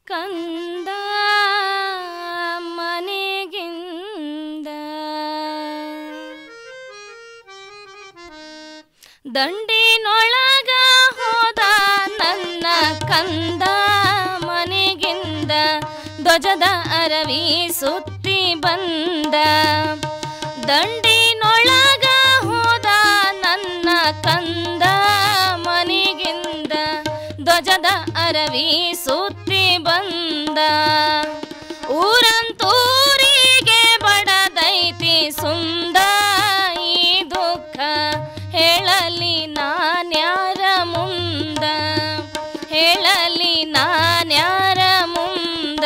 ಕಂದ ಮನೆಗಿಂದ ದಂಡಿನೊಳಗ ಹೋದ ನನ್ನ ಕಂದ ಮನೆಗಿಂದ ಧ್ವಜದ ಅರವಿ ಸುತ್ತಿ ಬಂದ ದಂಡಿನೊಳಗ ಹೋದ ನನ್ನ ಕಂದ ಮನೆಗಿಂದ ಧ್ವಜದ ಅರವಿ ಸುತ್ತಿ ಬಂದ ಊರಂತೂರಿಗೆ ಬಡದೈತಿ ಸುಂದ ಈ ದುಃಖ ಹೇಳಲಿ ನಾನ್ಯಾರ ಮುಂದ ಹೇಳಲಿ ನಾನ್ಯಾರ ಮುಂದ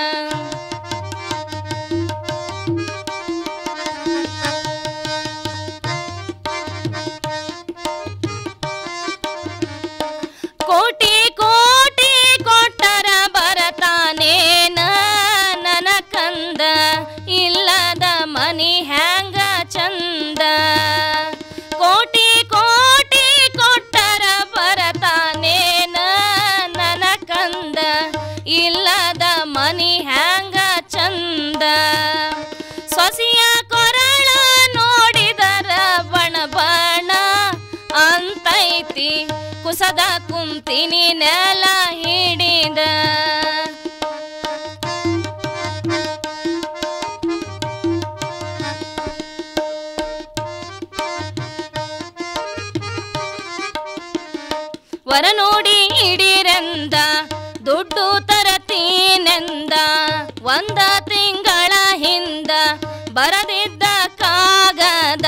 ಕೋಟಿ ಕೋಟಿ ಕೊಟ್ಟರ ಬರತಾನೇನ ನನ್ನ ಕಂದ ಇಲ್ಲದ ಮನಿ ಹ್ಯಾಂಗ ಚಂದ ಕೋಟಿ ಕೋಟಿ ಕೊಟ್ಟರ ಬರತಾನೇನ ನನ್ನ ಕಂದ ಇಲ್ಲದ ಮನಿ ಹ್ಯಾಂಗ ಚಂದ ಸೊಸಿಯ ಕೊರಳ ನೋಡಿದರ ಬಣ ಬಣ ಅಂತೈತಿ ಕುಸದ ಕುಂತಿನಿ ನೆಲ ಹಿಡಿದ ವರ ನೋಡಿ ಹಿಡಿರೆಂದ ದುಡ್ಡು ತರತೀನೆಂದ ಒಂದ ತಿಂಗಳ ಹಿಂದ ಬರದಿದ್ದ ಕಾಗದ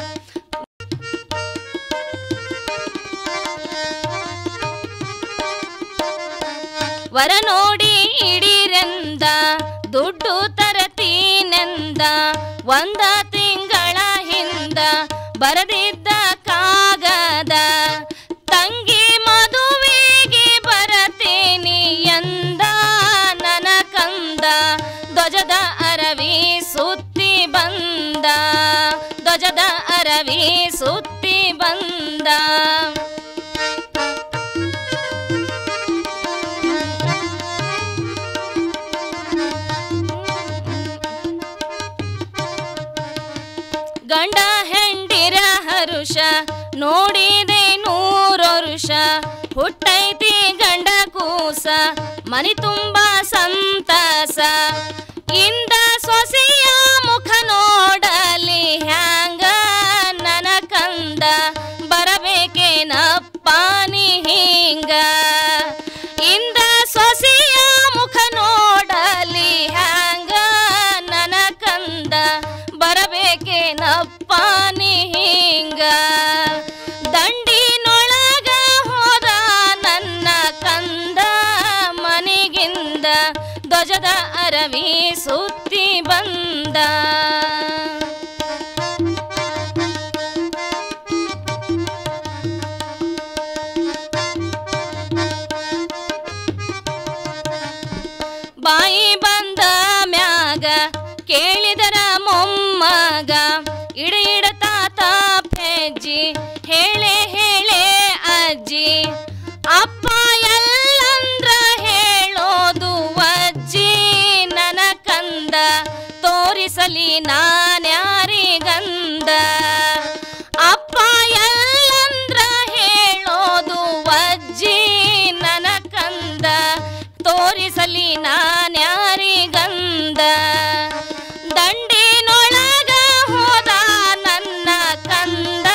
ವರ ನೋಡಿ ಹಿಡಿರೆಂದ ದುಡ್ಡು ತರತೀನೆಂದ ಒಂದ ತಿಂಗಳ ಹಿಂದ ಬರದಿದ್ದ ಕಾಗದ ತಂಗಿ ಮದುವೆಗೆ ಬರತೇನಿ ಎಂದ ನನ್ನ ಕಂದ ಧ್ವಜದ ಅರವಿ ಸುತ್ತಿ ಬಂದ ಧ್ವಜದ ಅರವಿ ಸುತ್ತಿ ಬಂದ ಗಂಡ ಹೆಂಡಿರ ಹರುಷ ನೋಡಿದೆ ನೂರೊರುಷ ಹುಟ್ಟೈತಿ ಗಂಡ ಕೂಸ ಮನಿ ತುಂಬ ಸಂತಸ ಇಂದ ಸೊಸೆಯ ಮುಖ ನೋಡಲಿ ಹ್ಯಾಂಗ ನನ ಕಂದ ಬರಬೇಕೇನಪ್ಪಾನಿ ಹಿಂಗ ಇಂದ ಸೊಸೆಯ ಮುಖ ನೋಡಲಿ ಹ್ಯಾಂಗ ನನ ಕಂದ ಬರಬೇಕೇನಪ್ಪಾನಿ ಹಿಂಗ ದಂಡಿನೊಳಗ ಹೋದ ನನ್ನ ಕಂದ ಮನೆಗಿಂದ ಧ್ವಜದ ಅರವಿ ಸುತ್ತಿ ಬಂದ ಬಾಯಿ ಬಂದ ಮ್ಯಾಗ ಕೇಳಿದರ ಮೊಮ್ಮಗ ಇಡ ಇಡ ತಾತ ಹೆಜ್ಜಿ ಹೇಳೆ ಹೇಳೆ ಅಜ್ಜಿ ಅಪ್ಪ ಎಲ್ಲಂದ್ರ ಹೇಳೋದು ಅಜ್ಜಿ ನನ ಕಂದ ತೋರಿಸಲಿ ನಾನ್ಯಾರಿಗಂದ ಅಪ್ಪ ಎಲ್ಲಂದ್ರ ಹೇಳೋದು ಅಜ್ಜಿ ನನ ಕಂದ ತೋರಿಸಲಿ ನಾನ್ಯಾರಿಗಂದ ದಂಡಿನೊಳಗ ಹೋದ ನನ್ನ ಕಂದ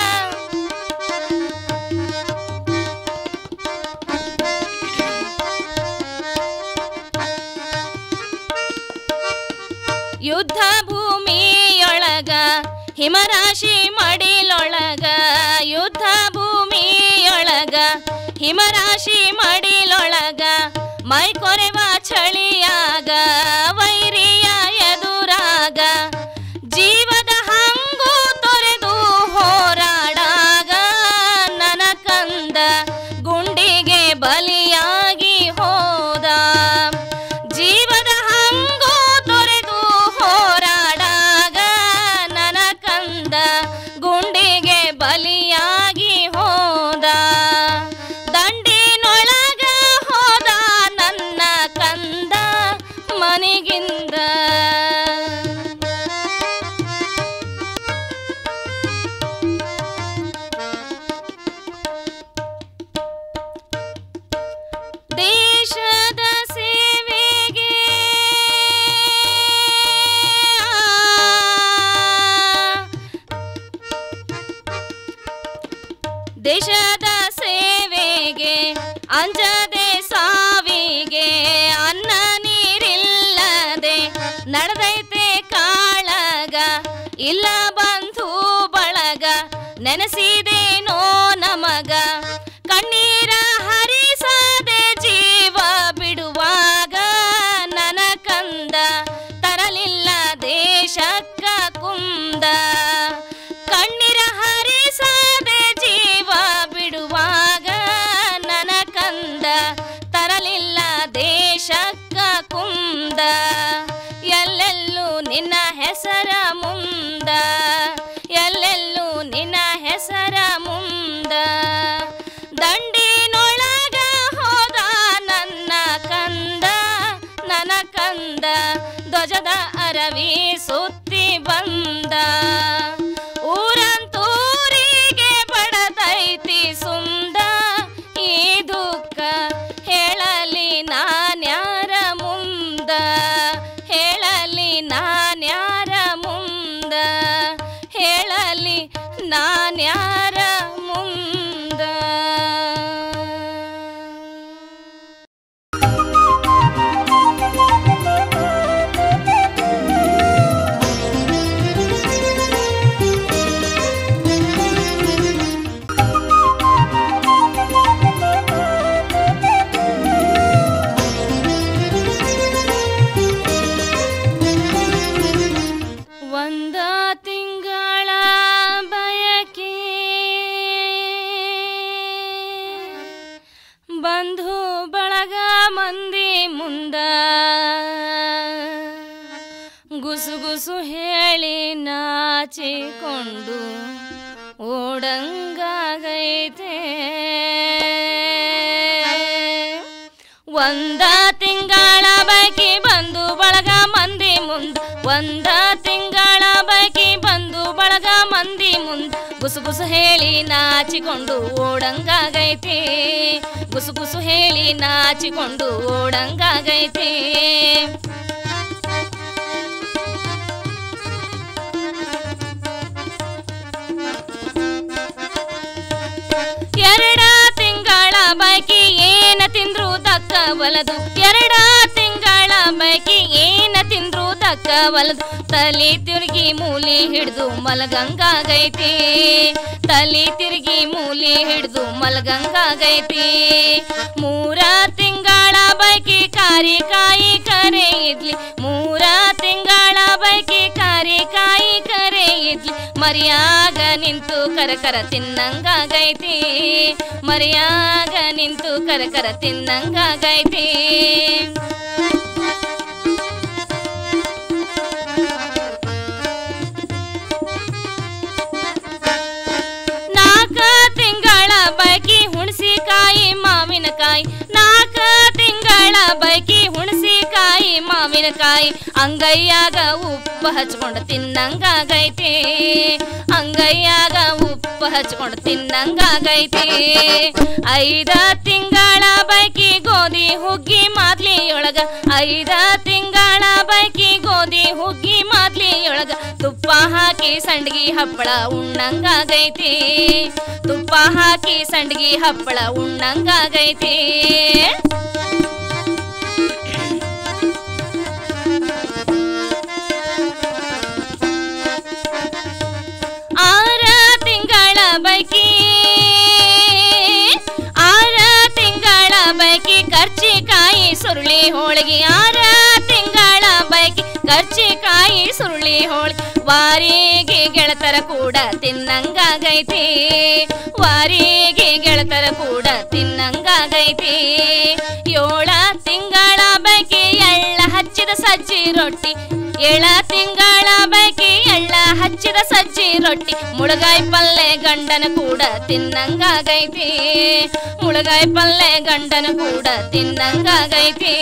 ಯುದ್ಧ ಭೂಮಿಯೊಳಗ ಹಿಮರಾಶಿ ಮಡಿಲೊಳಗ ಯುದ್ಧ ಭೂಮಿಯೊಳಗ ಹಿಮರಾಶಿ ಮಡಿಲೊಳಗ ಮೈ ಕೊರೆವ ಚಳಿಯಾಗ ವೈರಿಯ ಎದುರಾಗ ಜೀವದ ಹಂಗು ತೊರೆದು ಹೋರಾಡಾಗ ನನ ಕಂದ ಗುಂಡಿಗೆ ಬಲಿಯಾಗಿ ಹೋದ ಜೀವದ ಹಂಗು ತೊರೆದು ಹೋರಾಡಾಗ ನನ ಕಂದ ಗುಂಡಿಗೆ ಬಲಿಯಾಗಿ ಹೋದ ದಂಡಿನೊಳಗ ಹೋದ ನನ್ನ ಕಂದ ನಡೆದೈತೆ ಕಾಳಗ ಇಲ್ಲ ಬಂಧು ಬಳಗ ನೆನೆಸಿದೇನೋ ನಮಗ ಕಣ್ಣೀರ ಹರಿಸದೆ ಜೀವ ಬಿಡುವಾಗ ನನ ಕಂದ ತರಲಿಲ್ಲ ದೇಶಕ್ಕ ಕುಂದ ಕಣ್ಣೀರ ಹರಿಸದೆ ಜೀವ ಬಿಡುವಾಗ ನನ ಕಂದ ತರಲಿಲ್ಲ ದೇಶಕ್ಕ ಕುಂದ ಎಲ್ಲೆಲ್ಲೂ ನಿನ್ನ ಹೆಸರ ಮುಂದ ಎಲ್ಲೆಲ್ಲೂ ನಿನ್ನ ಹೆಸರ ಮುಂದ ದಂಡಿನೊಳಗ ಹೋದ ನನ್ನ ಕಂದ ನನ್ನ ಕಂದ ಧ್ವಜದ ಅರವಿ ಸುತ್ತಿ ಬಂದ ಊರಂತೂರಿಗೆ ಬಡದೈತಿ ಸುಂದ ಈ ದುಃಖ ಹೇಳಲಿ ನಾನ್ಯಾರ ಮುಂದ ಹೇಳಲಿ ನಾನ್ಯಾರ ಮುಂದ ಹೇಳಲಿ ನಾನ್ಯಾರ ಮುಂದ ಒಂದ ತಿಂಗಳ ಬಯಕೆ ಬಂಧು ಬಳಗ ಮಂದಿ ಮುಂದ ಗುಸು ಗುಸು ಹೇಳಿ ನಾಚಿಕೊಂಡು ಓಡಂಗಾಗೈತೆ ಒಂದ ತಿಂಗಳ ಬೈಕಿ ಬಂದು ಬಳಗ ಮಂದಿ ಮುಂದ್ ಒಂದ ತಿಂಗಳ ಬೈಕಿ ಬಂದು ಬಳಗ ಮಂದಿ ಮುಂದ್ ಗುಸು ಗುಸು ಹೇಳಿ ನಾಚಿಕೊಂಡು ಓಡಂಗಾಗೈತಿ ಗುಸು ಗುಸು ಹೇಳಿ ನಾಚಿಕೊಂಡು ಓಡಂಗಾಗೈತಿ ಎರಡ ತಿಂಗಳ ಬೈಕಿ ಏನ ತಿಂದ್ರು ದಕ್ಕವಲದು ಎರಡ ತಿಂಗಳ ಬೈಕಿ ಏನ ತಿಂದ್ರು ದಕ್ಕವಲದು ತಲಿ ತಿರುಗಿ ಮೂಲಿ ಹಿಡ್ದು ಮಲಗಂಗಾಗೈತಿ ತಲಿ ತಿರುಗಿ ಮೂಲಿ ಹಿಡ್ದು ಮಲಗಂಗಾಗೈತಿ ಮೂರ ತಿಂಗಳ ಬೈಕಿ ಕಾರಿ ಕಾಯಿ ಕರೆ ಇದ್ಲಿ ಮೂರ ತಿಂಗಳ ಬೈಕಿ ಕಾರಿ ಕಾಯಿ ಕರೆ ಇದ್ಲಿ ಮರಿಯಾಗ ನಿಂತು ಕರಕರ ತಿನ್ನಂಗಾಗೈತಿ ಮರಿಯಾಗ ನಿಂತು ಕರಕರ ತಿನ್ನಂಗಾಗೈತಿ ನಾಲ್ಕ ತಿಂಗಳ ಬೈಕಿ ಹುಣಸಿಕಾಯಿ ಮಾವಿನಕಾಯಿ ನಾಲ್ಕ ತಿಂಗಳ ಬೈಕಿ ಹುಣಸಿಕಾಯಿ ಮಾವಿನಕಾಯಿ ಅಂಗೈಯಾಗ ಉಪ್ಪು ಹಚ್ಕೊಂಡು ತಿನ್ನಂಗಾಗೈತಿ ಅಂಗೈಯಾಗ ಉಪ್ಪು ಹಚ್ಕೊಂಡು ತಿನ್ನಂಗಾಗೈತಿ ಐದ ತಿಂಗಳ ಬೈಕಿ ಗೋಧಿ ಹುಗ್ಗಿ ಮಾದ್ಲಿಯೊಳಗ ಐದ ತಿಂಗಳ ಬೈಕಿ ಗೋಧಿ ಹುಗ್ಗಿ ಮಾದ್ಲಿಯೊಳಗ ತುಪ್ಪ ಹಾಕಿ ಸಂಡ್ಗಿ ಹಪ್ಪಳ ಉಣ್ಣಂಗಾಗೈತಿ ತುಪ್ಪ ಹಾಕಿ ಸಂಡ್ಗಿ ಹಪ್ಪಳ ಉಣ್ಣಂಗಾಗೈತಿ ಆರ ತಿಂಗಳ ಬೈಕಿ ಆರ ತಿಂಗಳ ಬೈಕಿ ಕರ್ಚಿಕಾಯಿ ಸುರುಳಿ ಹೋಳಿಗೆ ಆರ ತಿಂಗಳ ಬೈಕಿ ಕರ್ಚಿಕಾಯಿ ಸುರುಳಿ ಹೋಳಿಗೆ ವಾರಿಗೆ ಗೆಳತರ ಕೂಡ ತಿನ್ನಂಗಾಗೈತಿ ವಾರಿಗೆ ಗೆಳತರ ಕೂಡ ತಿನ್ನಂಗಾಗೈತಿ ಏಳ ತಿಂಗಳ ಬೈಕಿ ಎಳ್ಳ ಹಚ್ಚಿದ ಸಜ್ಜಿ ರೊಟ್ಟಿ ಏಳ ತಿಂಗಳ ಬೈಕಿ ಎಳ್ಳ ಹಚ್ಚಿದ ಸಜ್ಜಿ ರೊಟ್ಟಿ ಮುಳಗಾಯಿ ಪಲ್ಲೆ ಗಂಡನ ಕೂಡ ತಿನ್ನಂಗಾಗೈತಿ ಮುಳಗಾಯಿ ಪಲ್ಲೆ ಗಂಡನ ಕೂಡ ತಿನ್ನಂಗಾಗೈತಿ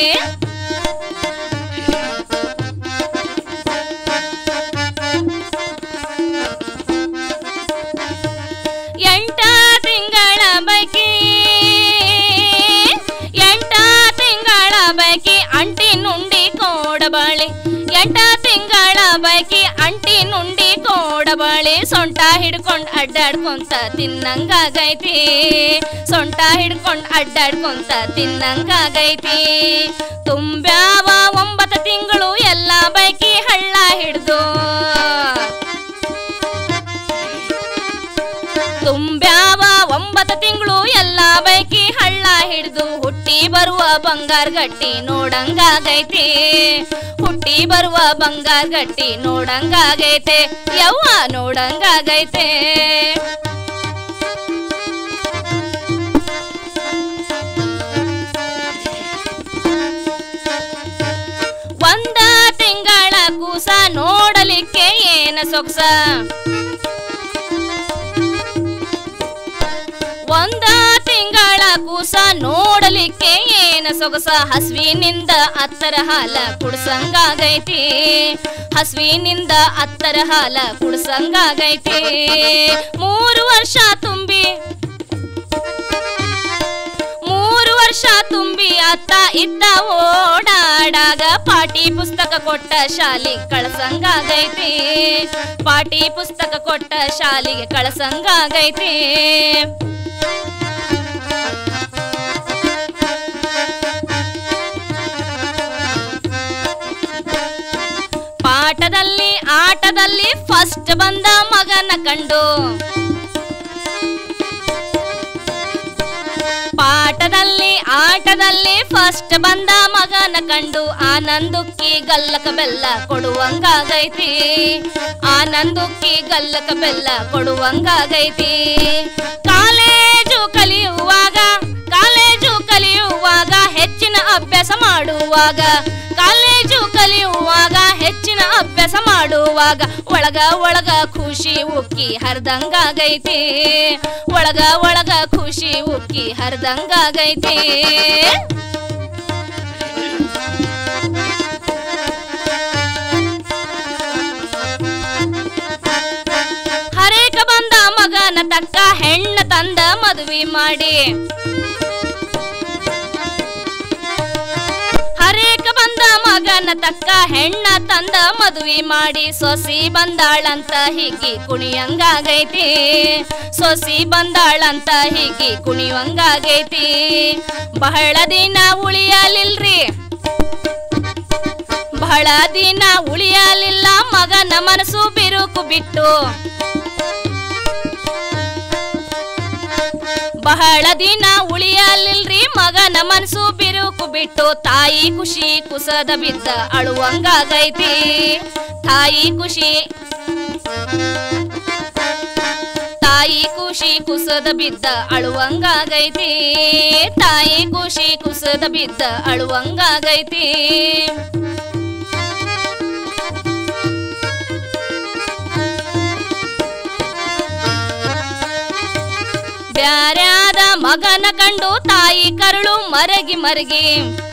ಎಂಟ ತಿಂಗಳ ಬೈಕಿ ಎಂಟ ತಿಂಗಳ ಬೈಕಿ ಅಂಟಿ ನುಂಡಿ ಕೋಡಬಾಳೆ ಎಂಟ ತಿಂಗಳ ಬೈಕಿ ಅಂಟಿ ನುಂಡಿ ಕೋಡಬಾಳೆ ಸೊಂಟ ಹಿಡ್ಕೊಂಡ್ ಅಡ್ಡಾಡ್ಕೊಂತ ತಿನ್ನಂಗಾಗೈತಿ ಸೊಂಟ ಹಿಡ್ಕೊಂಡ್ ಅಡ್ಡಾಡ್ಕೊಂತ ತಿನ್ನಂಗಾಗೈತಿ ತುಂಬ್ಯಾವ ಒಂಬತ್ತು ತಿಂಗಳು ಎಲ್ಲ ಹಿಡಿದು ಹುಟ್ಟಿ ಬರುವ ಬಂಗಾರ ಗಟ್ಟಿ ನೋಡಂಗಾಗೈತಿ ಹುಟ್ಟಿ ಬರುವ ಬಂಗಾರ ಗಟ್ಟಿ ನೋಡಂಗಾಗೈತೆ ಯವ್ವ ನೋಡಂಗಾಗೈತೆ ಒಂದ ತಿಂಗಳ ಕೂಸ ನೋಡಲಿಕ್ಕೆ ಏನ ಸೊಗಸ ಒಂದ ತಿಂಗಳ ಕೂಸ ನೋಡಲಿಕ್ಕೆ ಏನ ಸೊಗಸ ಹಸ್ವಿನಿಂದ ಅತ್ತರ ಹಾಲ ಕುಡ್ಸಂಗಾಗೈತಿ ಹಸ್ವಿನಿಂದ ಅತ್ತರ ಹಾಲ ಕುಡ್ಸಂಗಾಗೈತಿ ಮೂರು ವರ್ಷ ತುಂಬಿ ಮೂರು ವರ್ಷ ತುಂಬಿ ಅತ್ತ ಇತ್ತ ಓಡಾಡಾಗ ಪಾಟಿ ಪುಸ್ತಕ ಕೊಟ್ಟ ಶಾಲೆಗೆ ಕಳಸಂಗಾಗೈತಿ ಪಾಟಿ ಪುಸ್ತಕ ಕೊಟ್ಟ ಶಾಲೆಗೆ ಕಳಸಂಗಾಗೈತಿ ಪಾಠದಲ್ಲಿ ಆಟದಲ್ಲಿ ಫಸ್ಟ್ ಬಂದ ಮಗನ ಕಂಡು ಪಾಠದಲ್ಲಿ ಆಟದಲ್ಲಿ ಫಸ್ಟ್ ಬಂದ ಮಗನ ಕಂಡು ಆನಂದಕ್ಕಿ ಗಲ್ಲಕ ಬೆಲ್ಲ ಕೊಡುವಂಗಾಗೈತಿ ಆನಂದಕ್ಕಿ ಗಲ್ಲಕ ಬೆಲ್ಲ ಕೊಡುವಂಗಾಗೈತಿ ಕಾಲೇಜು ಕಲಿಯುವಾಗ ಕಾಲೇಜು ಕಲಿಯುವಾಗ ಹೆಚ್ಚಿನ ಅಭ್ಯಾಸ ಮಾಡುವಾಗ ಕಾಲೇಜು ಕಲಿಯುವಾಗ ಹೆಚ್ಚಿನ ಅಭ್ಯಾಸ ಮಾಡುವಾಗ ಒಳಗ ಒಳಗ ಖುಷಿ ಉಕ್ಕಿ ಹರಿದಂಗಾಗೈತಿ ಒಳಗ ಒಳಗ ಖುಷಿ ಉಕ್ಕಿ ಹರಿದಂಗಾಗೈತಿ ಹರೇಕ ಬಂದ ಮಗನ ತಕ್ಕ ಹೆಣ್ಣ ತಂದ ಮದುವೆ ಮಾಡಿ ಹರೇಕ ಬಂದ ಮಗನ ತಕ್ಕ ಹೆಣ್ಣ ತಂದ ಮದುವೆ ಮಾಡಿ ಸೊಸಿ ಬಂದಾಳಂತ ಹೀಗಿ ಕುಣಿಯಂಗಾಗೈತಿ ಸೊಸಿ ಬಂದಾಳಂತ ಹೀಗಿ ಕುಣಿಯಂಗಾಗೈತಿ ಬಹಳ ದಿನ ಉಳಿಯಲಿಲ್ರಿ ಬಹಳ ದಿನ ಉಳಿಯಲಿಲ್ಲ ಮಗನ ಮನಸ್ಸು ಬಿರುಕು ಬಿಟ್ಟು ಬಹಳ ದಿನ ಉಳಿಯಲಿಲ್ರಿ ಮಗನ ಮನಸ್ಸು ಬಿರುಕು ಬಿಟ್ಟು ತಾಯಿ ಖುಷಿ ಕುಸದ ಬಿದ್ದ ಅಳುವಂಗಾಗೈತಿ ತಾಯಿ ಖುಷಿ ತಾಯಿ ಖುಷಿ ಕುಸದ ಬಿದ್ದ ಅಳುವಂಗಾಗೈತಿ ತಾಯಿ ಖುಷಿ ಕುಸದ ಬಿದ್ದ ಅಳುವಂಗಾಗೈತಿ ಬ್ಯಾರ್ಯಾದ ಮಗನ ಕಂಡು ತಾಯಿ ಕರುಳು ಮರಗಿ ಮರಗಿ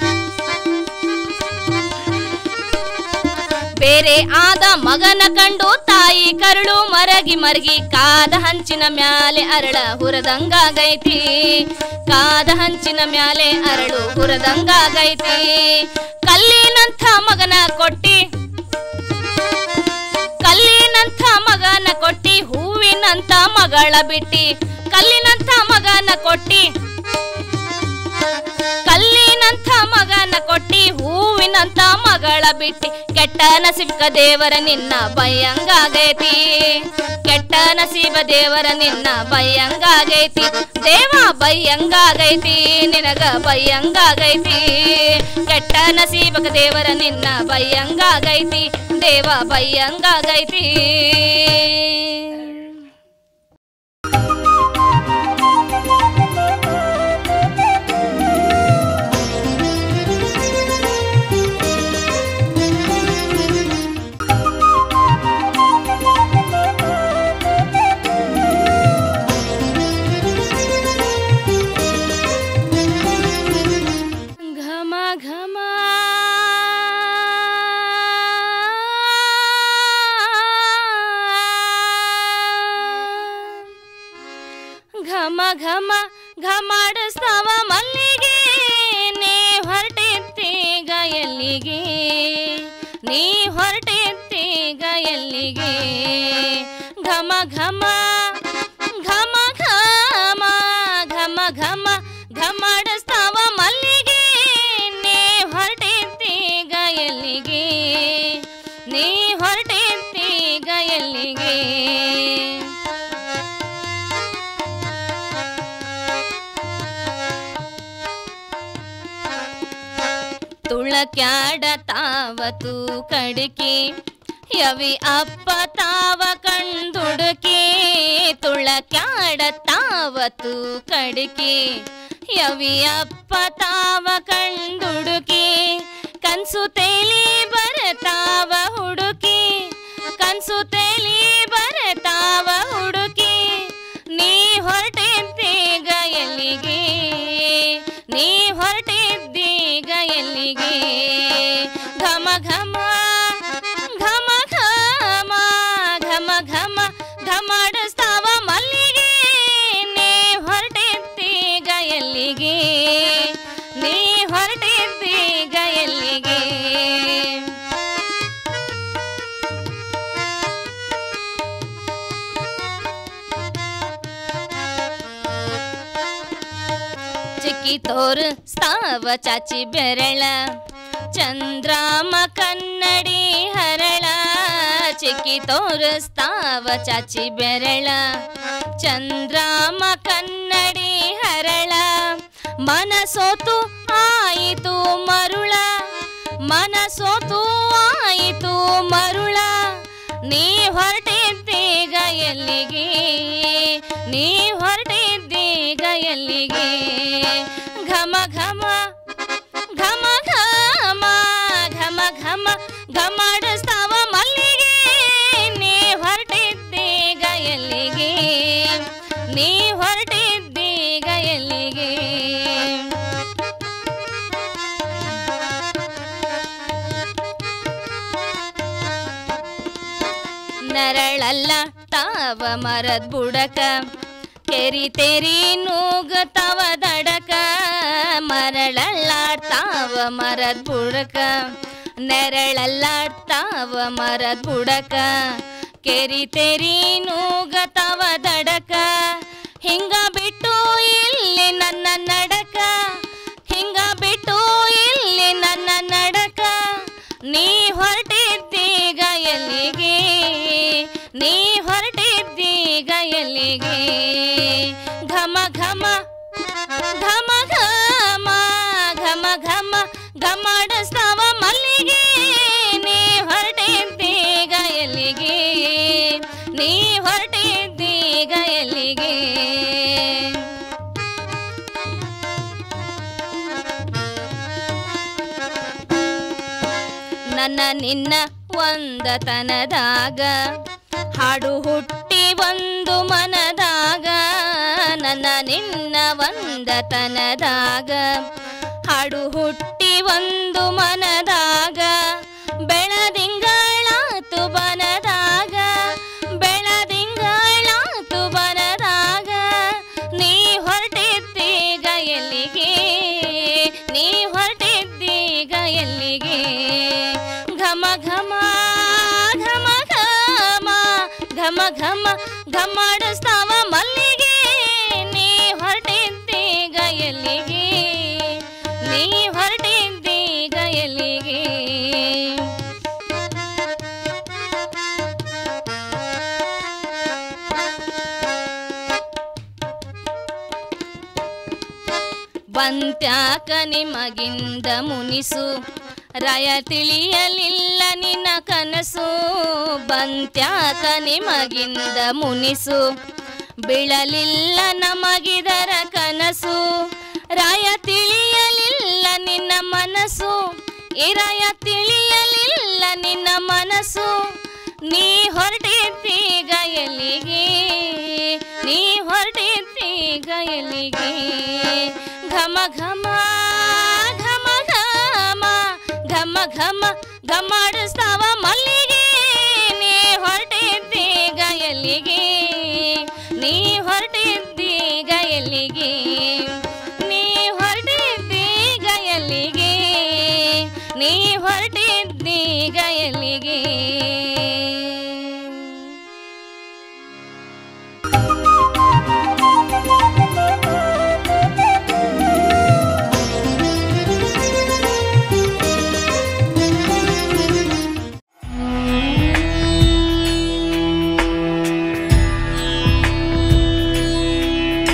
ಬೇರೆ ಆದ ಮಗನ ಕಂಡು ತಾಯಿ ಕರುಳು ಮರಗಿ ಮರಗಿ ಕಾದ ಹಂಚಿನ ಮ್ಯಾಲೆ ಅರಳ ಹುರದಂಗಾಗೈತಿ ಕಾದ ಹಂಚಿನ ಮ್ಯಾಲೆ ಅರಳು ಹುರದಂಗಾಗೈತಿ ಕಲ್ಲಿನಂಥ ಮಗನ ಕೊಟ್ಟಿ ಕಲ್ಲಿನಂಥ ಮಗನ ಕೊಟ್ಟಿ ಹೂವಿನಂಥ ಮಗಳ ಬಿಟ್ಟಿ ಕಲ್ಲಿನಂಥ ಮಗನ ಕೊಟ್ಟಿ ಕಲ್ಲಿನಂಥ ಮಗನ ಕೊಟ್ಟಿ ಹೂವಿನಂಥ ಮಗಳ ಬಿಟ್ಟಿ ಕೆಟ್ಟ ನಸೀಬ ದೇವರ ನಿನ್ನ ಬಯ್ಯಂಗಾಗೈತಿ ಕೆಟ್ಟ ನಸೀಬ ದೇವರ ನಿನ್ನ ಬಯ್ಯಂಗಾಗೈತಿ ದೇವ ಬಯ್ಯಂಗಾಗೈತಿ ನಿನಗ ಬಯ್ಯಂಗಾಗೈತಿ ಕೆಟ್ಟ ನಸೀಬಕ ದೇವರ ನಿನ್ನ ಬಯ್ಯಂಗಾಗೈತಿ ದೇವ ಬಯ್ಯಂಗಾಗೈತಿ ಘಮ ಘಮ ಘಮ ಘಮ ಘಮಾಡಿಸ್ತಾವ ಮಲ್ಲಿಗೆ ನೀ ಹೊರಟಿತ್ತೀಗ ಎಲ್ಲಿಗೆ ನೀ ಹೊರಟಿತ್ತೀಗ ಎಲ್ಲಿಗೆ ಘಮ ಘಮ ಘಮ ಘಮ ಘಮ ಘಮ ಘಮಾಡಿಸ್ತಾವ ಮಲ್ಲಿಗೆ ನೀ ಹೊರಟಿತ್ತೀಗ ಎಲ್ಲಿಗೆ ನೀ ಹೊರಟಿತ್ತೀಗ ಎಲ್ಲಿಗೆ ತುಳಕ್ಯಾಡ ತಾವತು ಕಡಿಕೆ ಯವಿ ಅಪ್ಪ ತಾವ ಕಂದುಡುಕಿ ತುಳಕ್ಯಾಡ ತಾವತು ಕಡಿಕೆ ಯವಿ ಅಪ್ಪ ತಾವ ಕಂದುಡುಕಿ ಕನ್ಸು ತೇಲಿ ಬರತಾವ ಹುಡುಕಿ ಕನ್ಸು ತೇಲಿ ಬರತಾವ ಹುಡುಕಿ ನೀ ಹೊರಟಿದ್ದೀಗ ಎಲ್ಲಿಗೆ ನೀ ಹೊರಟಿದ್ದೀಗ ಎಲ್ಲಿಗೆ ಘಮ ಘಮ ಘಮ ಘಮ ಘಮ ಘಮ ಘಮಾಡಿಸ್ತಾವ ಮಲ್ಲಿಗೆ ನೀ ಹೊರಟಿದ್ದೀಗ ಎಲ್ಲಿಗೆ ನೀ ಹೊರಟಿದ್ದೀಗ ಎಲ್ಲಿಗೆ ಚಿಕ್ಕಿ ತೋರು ಸ್ತಾವ ಚಾಚಿ ಬೆರಳ ಚಂದ್ರಾಮ ಕನ್ನಡಿ ಹರಳ ಚಿಕ್ಕಿ ತೋರು ಸ್ತಾವ ಚಾಚಿ ಬೆರಳ ಚಂದ್ರಾಮ ಕನ್ನಡಿ ಹರಳ ಮನಸೋತು ಆಯಿತು ಮರುಳ ಮನಸೋತು ಆಯಿತು ಮರುಳ ನೀ ಹೊರಟಿದ್ದೀಗ ಎಲ್ಲಿಗೆ ನೀ ಹೊರಟಿದ್ದೀಗ ಎಲ್ಲಿಗೆ ಘಮ ಘಮ ಘಮ ಘಮ ಘಮ ಘಮ ಘಮಾಡಿಸ್ತಾವ ಮಲ್ಲಿಗೆ ನೀ ಹೊರಟಿದ್ದೀಗ ಎಲ್ಲಿಗೆ ನೀ ಹೊರಟಿದ್ದೀಗ ಎಲ್ಲಿಗೆ ನರಳಲ್ಲ ತಾವ ಮರದ್ ಬುಡಕ ಕೆರಿ ತೆರಿ ನೂಗತವ ದಡಕ ಮರಳಲ್ಲಾಡ್ತಾವ ಮರದ್ ಬುಡಕ ನೆರಳಲ್ಲಾಡ್ತಾವ ಮರದ್ ಬುಡಕ ಕೆರಿ ತೆರಿ ನೂಗತವ ದಡಕ ಹಿಂಗ ಬಿಟ್ಟು ಇಲ್ಲಿ ನನ್ನ ನಡಕ ಹಿಂಗ ಬಿಟ್ಟು ಇಲ್ಲಿ ನನ್ನ ನಡಕ ನೀ ಹೊರಟಿದ್ದೀಗ ಎಲ್ಲಿಗೆ ನೀ ಹೊರಟಿದ್ದೀಗ ಎಲ್ಲಿಗೆ ಘಮ ಘಮ ಘಮ ಘಮ ಘಮ ಘಮ ಘಮಾಡಿಸ್ತಾವ ಮಲ್ಲಿಗೆ ನೀ ಹೊರಟಿದ್ದೀಗ ಎಲ್ಲಿಗೆ ನೀ ಹೊರಟಿದ್ದೀಗ ಎಲ್ಲಿಗೆ ನನ್ನ ನಿನ್ನ ಒಂದತನದಾಗ ಹಾಡು ಹುಟ್ಟಿ ಒಂದು ಮನದಾಗ ನನ್ನ ನಿನ್ನ ಒಂದತನದಾಗ ಹಾಡು ಹುಟ್ಟಿ ಒಂದು ಮನದಾಗ ಬೆಳದಿಂಗಳಾತು ಬನದಾಗ ಬೆಳದಿಂಗಳಾತು ಬನದಾಗ ನೀ ಹೊರಟಿದ್ದೀಗ ಎಲ್ಲಿಗೆ ನೀ ಹೊರಟಿದ್ದೀಗ ಎಲ್ಲಿಗೆ ಘಮ ಘಮ ಘಮ ಘಮ ಘಮ ಘಮ ಘಮಾಡಿಸ್ತಾವ ಮಲ್ಲಿಗೆ ನೀ ಹೊರಟಿದ್ದೀಗ ಎಲ್ಲಿಗೆ ನೀ ಹೊರಟಿದ್ದೀಗ ಎಲ್ಲಿಗೆ ಬಂತ್ಯಾಕ ನಿಮಗಿಂದ ಮುನಿಸು ರಾಯ ತಿಳಿಯಲಿಲ್ಲ ನಿನ್ನ ಕನಸು ಬಂತ್ಯಾಕ ನಿಮಗಿಂದ ಮುನಿಸು ಬೀಳಲಿಲ್ಲ ನಮಗಿದರ ಕನಸು ರಾಯ ತಿಳಿಯಲಿಲ್ಲ ನಿನ್ನ ಮನಸ್ಸು ಈ ರಾಯ ತಿಳಿಯಲಿಲ್ಲ ನಿನ್ನ ಮನಸ್ಸು ನೀ ಹೊರಟಿದ್ದೀಗ ಎಲ್ಲಿಗೆ ನೀ ಹೊರಟಿದ್ದೀಗ ಎಲ್ಲಿಗೆ ಘಮ ಘಮ ಘಮ ಘಮ ಘಮ ಘಮ ಘಮಾಡಿಸ್ತಾವ ಮಲ್ಲಿಗೆ ನೀ ಹೊರಟಿದ್ದೀಗ ಎಲ್ಲಿಗೆ ನೀ ಹೊರಟಿದ್ದೀಗ ಎಲ್ಲಿಗೆ ನೀ ಹೊರಟಿದ್ದೀಗ ಎಲ್ಲಿಗೆ ನೀ ಹೊರಟಿದ್ದೀಗ ಎಲ್ಲಿಗೆ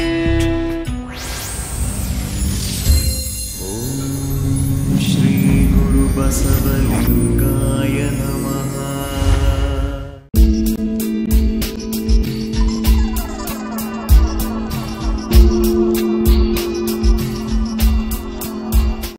श्री ಬಸವಲಿಂಗ